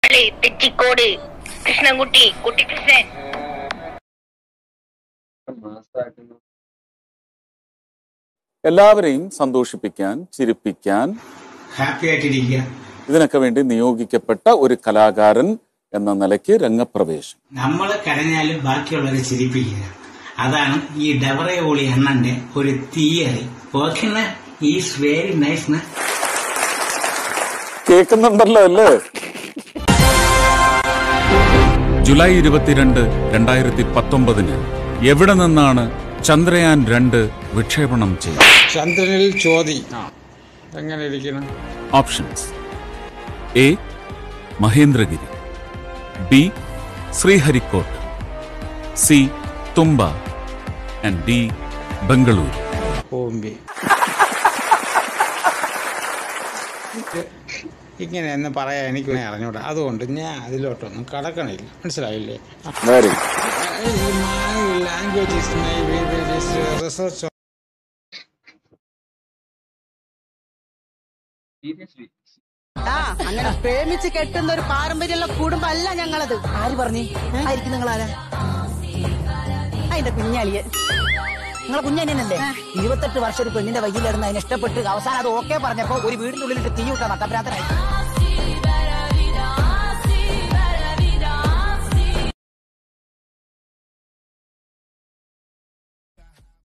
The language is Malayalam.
തെമ്മാളി തെച്ചിക്കോട് കൃഷ്ണൻകുട്ടി കുട്ടിക്കൃഷ്ണൻ എല്ലാവരെയും സന്തോഷിപ്പിക്കാൻ ചിരിപ്പിക്കാൻ ഹാപ്പി ആയിട്ടിരിക്കുക ഇതിനൊക്കെ വേണ്ടി നിയോഗിക്കപ്പെട്ട ഒരു കലാകാരൻ എന്ന നിലയ്ക്ക് രംഗപ്രവേശം നമ്മൾ കരഞ്ഞാലും ബാക്കിയുള്ളവരെ ചിരിപ്പിക്കുക അതാണ് ഈ ഡബറയോളി അണ്ണന്റെ ഒരു theory okay is very nice കേൾക്കുന്നുണ്ടല്ലോ അല്ലേ ജൂലൈ ഇരുപത്തിരണ്ട് രണ്ടായിരത്തി പത്തൊമ്പതിന് എവിടെ നിന്നാണ് ചന്ദ്രയാൻ രണ്ട് വിക്ഷേപണം ചെയ്തത് ചന്ദ്രനിൽ ചോതി എങ്ങനെ ഇരിക്കണം options A Mahendragiri B Sriharikota C Thumba and D Bengaluru Bombay ഇങ്ങനെ എന്ന് പറയാൻ എനിക്ക് അറിഞ്ഞൂടാ അതുകൊണ്ട് ഞാൻ അതിലോട്ടൊന്നും കടക്കണില്ല മനസ്സിലായില്ലേ വെരി ലാംഗ്വേജ് റിസർച്ച് ആ അങ്ങനെ പ്രേമിച്ച് കെട്ടുന്ന ഒരു പാരമ്പര്യമുള്ള കുടുംബമല്ല ഞങ്ങളത് ആര് പറഞ്ഞു ആയിരിക്കും നിങ്ങൾ ആരാ അതിന്റെ കുഞ്ഞാളിയെ നിങ്ങളെ കുഞ്ഞനിയനല്ലേ ഇരുപത്തെട്ട് വർഷം ഒരു പെണ്ണിന്റെ വയ്യിലിടുന്ന അതിന് ഇഷ്ടപ്പെട്ട് അവസാനം അത് ഓക്കെ പറഞ്ഞപ്പോ ഒരു വീടിന്റെ ഉള്ളിലിട്ട് തീ വിട്ടാ നട്ടപ്രാന്തനായി